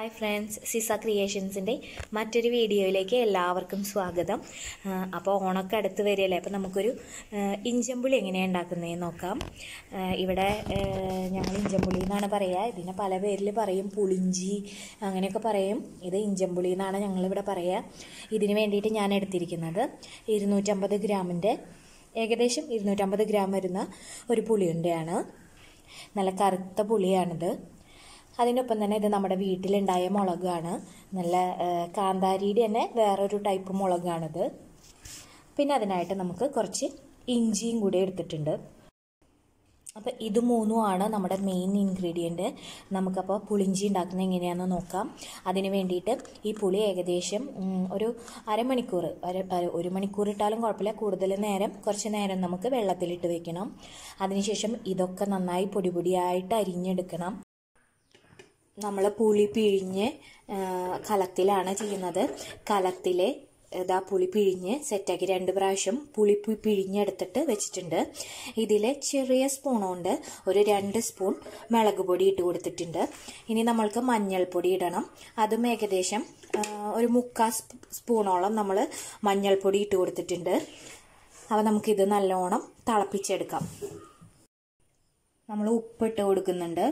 hi friends Ciza ക്രിയേഷൻസിൻ്റെ മറ്റൊരു വീഡിയോയിലേക്ക് എല്ലാവർക്കും സ്വാഗതം അപ്പോൾ ഓണമൊക്കെ അടുത്ത് വരികയല്ലേ അപ്പോൾ നമുക്കൊരു ആ, ഇഞ്ചമ്പുളി എങ്ങനെയാണ് ഉണ്ടാക്കുന്നതെന്ന് നോക്കാം ആ, ഇവിടെ ആ, ഞങ്ങൾ ഇഞ്ചമ്പുളി എന്നാണ് പറയുക ഇതിനെ പല പേരിൽ പറയും പുളിഞ്ചി അങ്ങനെയൊക്കെ പറയും ഇത് ഇഞ്ചമ്പുളി എന്നാണ് ഞങ്ങളിവിടെ പറയുക ഇതിന് വേണ്ടിയിട്ട് ഞാൻ എടുത്തിരിക്കുന്നത് ഇരുന്നൂറ്റമ്പത് ഗ്രാമിൻ്റെ ഏകദേശം ഇരുന്നൂറ്റമ്പത് ഗ്രാം വരുന്ന ഒരു പുളിയുണ്ടയാണ് നല്ല കറുത്ത പുളിയാണിത് അതിനൊപ്പം തന്നെ ഇത് നമ്മുടെ വീട്ടിലുണ്ടായ മുളകാണ് നല്ല ആ, കാന്താരിയുടെ തന്നെ വേറൊരു ടൈപ്പ് മുളകാണിത് പിന്നെ അതിനായിട്ട് നമുക്ക് കുറച്ച് ഇഞ്ചിയും കൂടി എടുത്തിട്ടുണ്ട് അപ്പോൾ ഇത് മൂന്നുമാണ് നമ്മുടെ മെയിൻ ഇൻഗ്രീഡിയൻറ്റ് നമുക്കപ്പോൾ പുളിഞ്ചി ഉണ്ടാക്കുന്നത് എങ്ങനെയാണെന്ന് നോക്കാം അതിന് വേണ്ടിയിട്ട് ഈ പുളി ഏകദേശം ഉം, ഒരു അരമണിക്കൂർ അര അര- ഒരു മണിക്കൂർ ഇട്ടാലും കുഴപ്പമില്ല കൂടുതൽ നേരം കുറച്ച് നേരം നമുക്ക് വെള്ളത്തിലിട്ട് വെക്കണം അതിനുശേഷം ഇതൊക്കെ നന്നായി പൊടി പൊടിയായിട്ട് അരിഞ്ഞെടുക്കണം നമ്മൾ പുളി പിഴിഞ്ഞ് ആ, കലത്തിലാണ് ചെയ്യുന്നത് കലത്തിൽ ഇതാ പുളി പിഴിഞ്ഞ് സെറ്റാക്കി രണ്ട് പ്രാവശ്യം പുളി പി- പിഴിഞ്ഞെടുത്തിട്ട് വെച്ചിട്ടുണ്ട് ഇതിൽ ചെറിയ സ്പൂൺ കൊണ്ട് ഒരു രണ്ട് സ്പൂൺ മുളക് പൊടി ഇട്ട് കൊടുത്തിട്ടുണ്ട് ഇനി നമ്മൾക്ക് മഞ്ഞൾപ്പൊടി ഇടണം അതും ഏകദേശം ആ, ഒരു മുക്കാൽ സ്പൂ- സ്പൂണോളം നമ്മൾ മഞ്ഞൾപ്പൊടി ഇട്ട് കൊടുത്തിട്ടുണ്ട് അപ്പോൾ നമുക്കിത് നല്ലോണം തിളപ്പിച്ചെടുക്കാം നമ്മൾ ഉപ്പിട്ട് കൊടുക്കുന്നുണ്ട്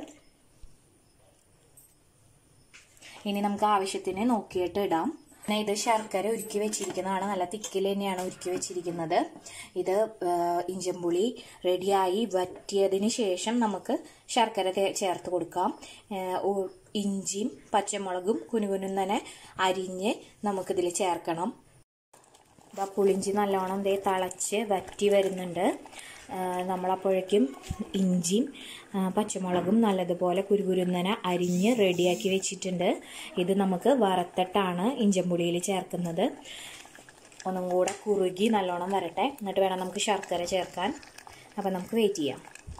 ഇനി നമുക്ക് ആവശ്യത്തിന് നോക്കിയിട്ട് ഇടാം പിന്നെ ഇത് ശർക്കര ഉരുക്കി വെച്ചിരിക്കുന്നതാണ് നല്ല തിക്കിൽ തന്നെയാണ് ഉരുക്കി വെച്ചിരിക്കുന്നത് ഇത് ആ, ഇഞ്ചമ്പുളി റെഡിയായി വറ്റിയതിന് ശേഷം നമുക്ക് ശർക്കര തേ- ചേർത്ത് കൊടുക്കാം ആ, ഉ- ഇഞ്ചിയും പച്ചമുളകും കുനുകുനും തന്നെ അരിഞ്ഞ് നമുക്കിതിൽ ചേർക്കണം ഇതാ പുളിഞ്ചി നല്ലോണം ദേ തിളച്ച് വറ്റി വരുന്നുണ്ട് ആ, നമ്മളപ്പോഴേക്കും ഇഞ്ചിയും ആ, പച്ചമുളകും നല്ലതുപോലെ കുരുകുരുന്നന അരിഞ്ഞ് റെഡിയാക്കി വെച്ചിട്ടുണ്ട് ഇത് നമുക്ക് വറുത്തിട്ടാണ് ഇഞ്ചമ്പുളിയിൽ ചേർക്കുന്നത് ഒന്നും കൂടെ കുറുകി നല്ലോണം വരട്ടെ എന്നിട്ട് വേണം നമുക്ക് ശർക്കര ചേർക്കാൻ അപ്പം നമുക്ക് വെയിറ്റ് ചെയ്യാം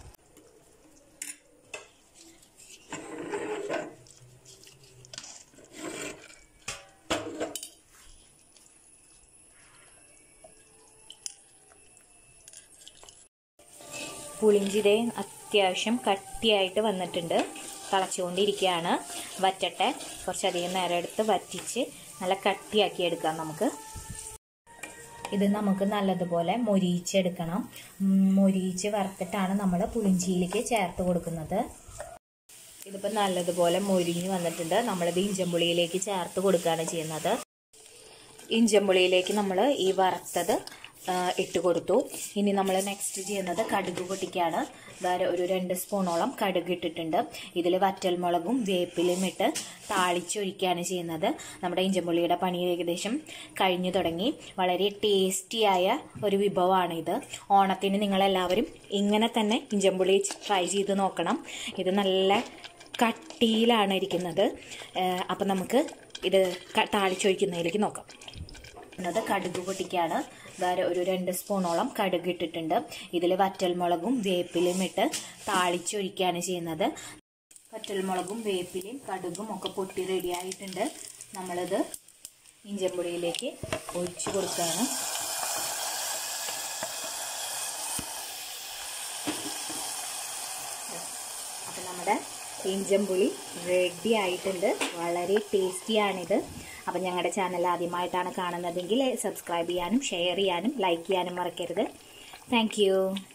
പുളിഞ്ചിതേ അത്യാവശ്യം കട്ടിയായിട്ട് വന്നിട്ടുണ്ട് തിളച്ചുകൊണ്ടിരിക്കുകയാണ് വറ്റട്ടെ കുറച്ചധികം നേരം എടുത്ത് വറ്റിച്ച് നല്ല കട്ടിയാക്കി എടുക്കാം നമുക്ക് ഇത് നമുക്ക് നല്ലതുപോലെ മൊരിയിച്ചെടുക്കണം ഉം, മൊരിയിച്ച് വറുത്തിട്ടാണ് നമ്മൾ പുളിഞ്ചിയിലേക്ക് ചേർത്ത് കൊടുക്കുന്നത് ഇതിപ്പോൾ നല്ലതുപോലെ മൊരിഞ്ഞ് വന്നിട്ടുണ്ട് നമ്മളിത് ഇഞ്ചമ്പുളിയിലേക്ക് ചേർത്ത് കൊടുക്കുകയാണ് ചെയ്യുന്നത് ഇഞ്ചമ്പുളിയിലേക്ക് നമ്മൾ ഈ വറുത്തത് ആ, ഇട്ട് കൊടുത്തു ഇനി നമ്മൾ നെക്സ്റ്റ് ചെയ്യുന്നത് കടുക് പൊട്ടിക്കാണ് വേറെ ഒരു രണ്ട് സ്പൂണോളം കടുക് ഇട്ടിട്ടുണ്ട് ഇതിൽ വറ്റൽമുളകും വേപ്പിലും ഇട്ട് താളിച്ചൊഴിക്കുകയാണ് ചെയ്യുന്നത് നമ്മുടെ ഇഞ്ചമ്പുള്ളിയുടെ പണി ഏകദേശം കഴിഞ്ഞു തുടങ്ങി വളരെ ടേസ്റ്റിയായ ഒരു വിഭവമാണ് ഇത് ഓണത്തിന് നിങ്ങളെല്ലാവരും ഇങ്ങനെ തന്നെ ഇഞ്ചമ്പുള്ളി ട്രൈ ചെയ്ത് നോക്കണം ഇത് നല്ല കട്ടിയിലാണ് ഇരിക്കുന്നത് അപ്പം നമുക്ക് ഇത് ക- താളിച്ചൊഴിക്കുന്നതിലേക്ക് നോക്കാം എന്നത് കടുക് പൊട്ടിക്കാണ് വേറെ ഒരു രണ്ട് സ്പൂണോളം കടുക് ഇട്ടിട്ടുണ്ട് ഇതിൽ വറ്റൽമുളകും വേപ്പിലും ഇട്ട് താളിച്ചൊഴിക്കുകയാണ് ചെയ്യുന്നത് വറ്റൽമുളകും വേപ്പിലും കടുകും ഒക്കെ പൊട്ടി റെഡിയായിട്ടുണ്ട് നമ്മളിത് ഇഞ്ചമ്പുളിയിലേക്ക് ഒഴിച്ചു കൊടുക്കുകയാണ് അപ്പം നമ്മുടെ ഇഞ്ചമ്പുളി റെഡി ആയിട്ടുണ്ട് വളരെ ടേസ്റ്റിയാണിത് അപ്പം ഞങ്ങളുടെ ചാനൽ ആദ്യമായിട്ടാണ് കാണുന്നതെങ്കിൽ സബ്സ്ക്രൈബ് ചെയ്യാനും ഷെയർ ചെയ്യാനും ലൈക്ക് ചെയ്യാനും മറക്കരുത് താങ്ക്